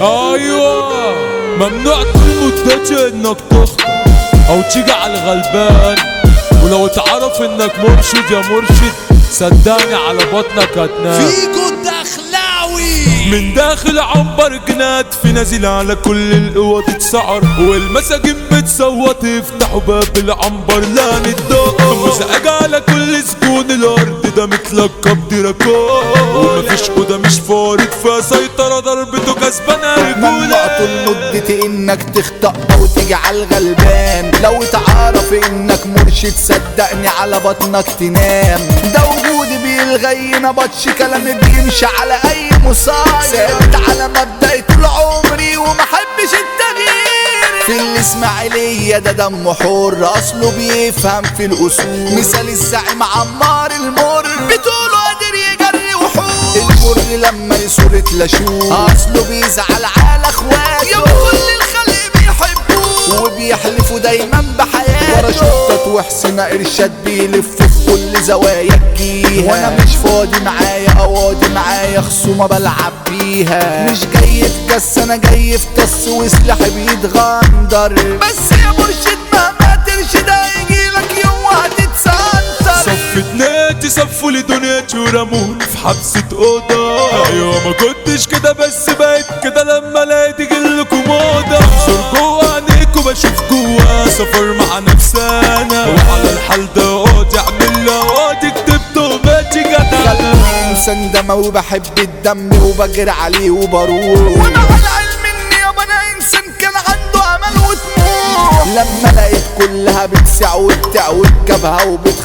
ايوه ممنوع المدة انك تخطئ او تيجي على الغلبان ولو اتعرف انك مرشد يا مرشد صدقني على بطنك هتنام فيجو الدخلاوي من داخل عنبر جنات في نازل على كل القوى تتسعر والمساجين بتصوت يفتحوا باب العنبر لا ندق مزعج على كل سكون الارض ده متلقب دراكون ومفيش اوضه مش فارض فيها سيطره ضربته كسبانه ممنوع رجوله طول مدة انك تخطأ او تيجي على الغلبان لو تعرف انك مرشد صدقني على بطنك تنام ده وجودي بيلغي نبطش كلامي بيمشي على اي مصايب ثابت على مبدأي طول عمري ومحبش التغيير في الاسماعيلية ده دمه حر اصله بيفهم في الاصول مثال الزعيم عمار المر بتقوله قادر يجري وحوش المر لما يصور تلاشوه اصله بيزعل على اخواته يا كل الخلق بيحبوه وبيحلفوا دايما بحياته ورا شطة وحسن ارشاد بيلف في كل زوايا الجيهة وانا مش فاضي معايا قواضي معايا خصومة بلعب بيها مش جاي اتجس انا جاي في طس وسلاحي بيتغندر بس يا مرشد مهما ترشد هيجيلك يوم وهتتسنطر صفت ناتي صفوا لي دنيتي ورموني في حبسة أوضة أيوة ما كنتش كده بس بقيت كده لما لقيت جلكوا موضة بنظر جوا عينيكوا بشوف جوا سفر مع نفسانا وعلى الحال ده قاضي اعمل له قاضي كتبت وماتي جدع خلوني انسان دموي وبحب الدم وبجري عليه وبروح وانا على العلم اني يابا انا انسان كان عنده امل وطموح لما لقيت كلها بتسع وبتعوج جبهة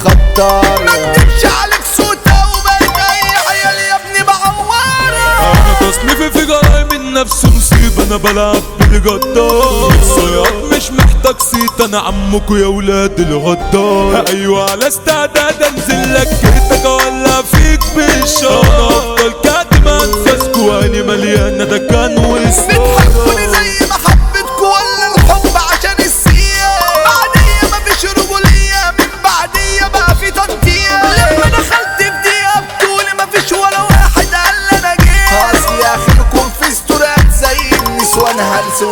وبتخطر ما اكدبش عليك صوتها وبقيت اي عيال يا ابني بعورها انا تصنيفي في جرايم النفس مصيبة انا بلعب بالجدار الصياد مش محتاج صيت انا عمكوا يا ولاد الغدار ايوه على استعداد انزل لك كرتك ولا فيك بالشار انا افضل كاتم انفاسكوا عيني مليانة ده كان بتحبوني وسط زي ما حبيتكوا ولا الحب عشان السيئة بعدية مفيش رجولية من بعدية بقى في تنطية لما دخلت في دقيقة بطولي مفيش ولا واحد قال انا جيت اصل اخركم في ستورات زي النسوان هلس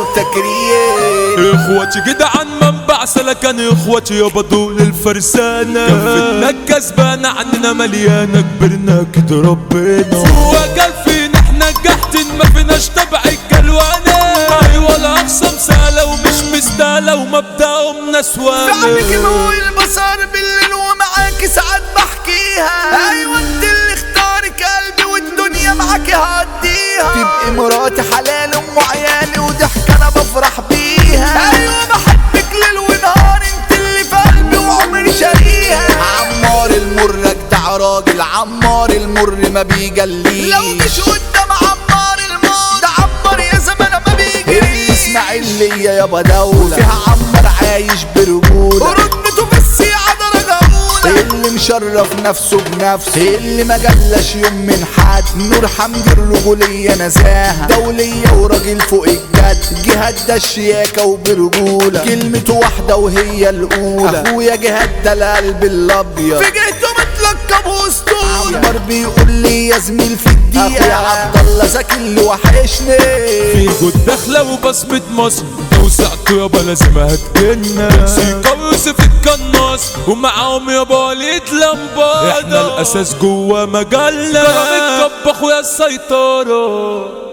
وتكرير اخواتي جدعان منبع سلكان اخواتي يابا دول الفرسانة كفتنا الكسبانة عننا مليانة كبرنا كده ربنا هو قال فينا احنا جحتين ما فيناش تبع الجلوانة ايوه الاقسام سهلة ومش مستاهلة ومبدأهم ناس بعمك وانا هو البصر بالليل ومعاك ساعات بحكيها ايوه انت اللي اختارك قلبي والدنيا معاك هديها تبقي مراتي حلال ام عيالي وضحك انا بفرح بيها ايوه بحبك ليل ونهار انت اللي في قلبي وعمري شاريها عمار المر اجدع راجل عمار المر ما بيجليش لو مش قدام عمار الموت ده عمار يا زمان ما بيجريش اسماعيلية يابا دولة فيها عمار عايش برجولة رتبته في السيعة درجة أولى اللي مشرف نفسه بنفسه اللي ما جلاش يوم من حد نور حمدي الرجولية نزاهة دولية وراجل فوق الجد جهاد ده الشياكة وبرجولة كلمته واحدة وهي الأولى أخويا جهاد ده القلب الأبيض في جهته متلقب وسطولة عمر بيقول لي يا زميل في الدقيقة أخويا عبد الله زكي اللي وحشني في جود داخلة وبصمة مصر توسعته يابا لازم هتجنة سيكا ويوسف القناص ومعاهم يابا وليد لمبادة احنا الاساس جوا مجالنا كرم الكب اخويا السيطرة